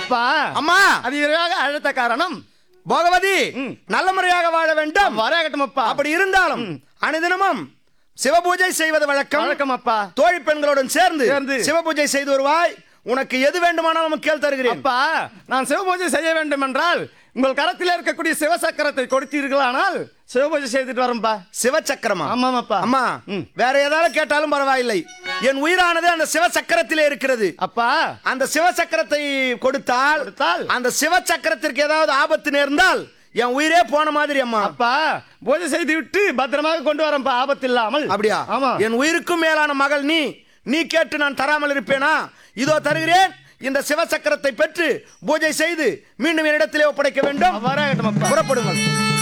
அப்பா அம்மா அது விரைவாக அழைத்த காரணம் போகவதி ம். நல்ல முறையாக வாழ வேண்டும் வரையாகட்டும் அப்பா அப்படி இருந்தாலும் அனுதினமும் சிவபூஜை செய்வது வழக்கம் வணக்கம் அப்பா தோழி பெண்களுடன் சேர்ந்து சேர்ந்து. சிவபூஜை செய்து வருவாய் உனக்கு எது வேண்டுமானாலும் கேள் தருகிறேன் அப்பா நான் சிவபூஜை செய்ய வேண்டும் என்றால் உங்கள் கரத்தில் இருக்கக்கூடிய சிவசக்கரத்தை கொடுத்தீர்களானால் சிவபூஜை செய்துட்டு வரேன்பா சிவசக்கரமா ஆமாம் அப்பா அம்மா ம். வேற ஏதாவது கேட்டாலும் பரவாயில்லை என் உயிரானது அந்த சிவசக்கரத்திலே இருக்கிறது அப்பா அந்த சிவசக்கரத்தை கொடுத்தால் கொடுத்தால்? அந்த சிவசக்கரத்திற்கு ஏதாவது ஆபத்து நேர்ந்தால் என் உயிரே போன மாதிரி அம்மா அப்பா பூஜை செய்து விட்டு பத்திரமாக கொண்டு வரேன்பா ஆபத்து இல்லாமல் அப்படியா ஆமா என் உயிருக்கும் மேலான மகள் நீ நீ கேட்டு நான் தராமல் இருப்பேனா இதோ தருகிறேன் இந்த சிவசக்கரத்தை பெற்று பூஜை செய்து மீண்டும் என்னிடத்திலே ஒப்படைக்க வேண்டும் வரையாகட்டும் அப்பா புறப்படுங்கள்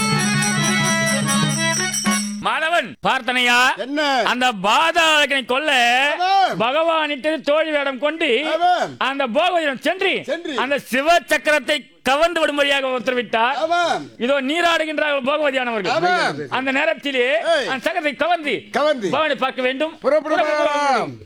மாதவன் பார்த்தனையா என்ன? அந்த பாதாளகனை கொல்ல ஆமாம். பகவானிட்டு தோழி வேடம் கொண்டு ஆமாம். அந்த போகவதிடம் சென்று சென்று. அந்த சிவ சக்கரத்தை கவர்ந்து விடும்படியாக உத்தரவிட்டார் ஆமாம் இதோ நீராடுகின்றார்கள் போகவதியானவர்கள் ஆமாம். அந்த நேரத்திலே ஏய். அந்த சக்கரத்தை கவர்ந்து கவர்ந்து. பகவானை பார்க்க வேண்டும் புறப்படுவோம்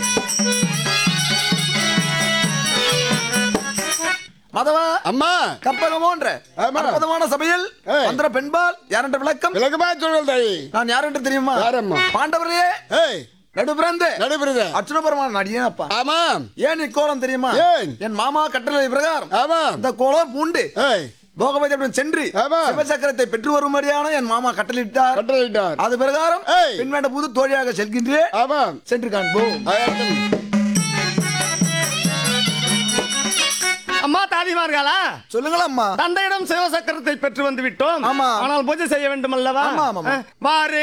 மதவா அம்மா கற்பகமோன்ற ஆமா. அற்புதமான சபையில் ஏய். மந்திர பெண்பால் யாரென்ற விளக்கம் விலகுமா சொல்கள் தாயி நான் யாரென்று தெரியுமா யாரம்மா? பாண்டவரே ஏய் நடுபிறந்து நடைபெறுத அர்ச்சுனபெருமான் நடிகன் அப்பா ஆமாம் ஏன் இக்கோலம் தெரியுமா ஏன்? என் மாமா கட்டளை பிரகாரம் ஆமாம் இந்த கோலம் பூண்டு ஏய் போகவதியுடன் சென்று ஆமா. சிவசக்கரத்தை பெற்று வரும்படியான என் மாமா கட்டளையிட்டார் கட்டளையிட்டார் அது பிரகாரம் ஏய். பின்வேண்ட புது தோழியாக செல்கின்றேன் ஆமாம் சென்று காண்போம் ஆயாட்டம். அம்மா தாதிமார்களா சொல்லுங்கள் அம்மா தந்தையிடம் சிவசக்கரத்தை பெற்று வந்து விட்டோம் ஆமா. ஆனால் பூஜை செய்ய வேண்டும் அல்லவா ஆமா, ஆமா, ஆமா. வாரு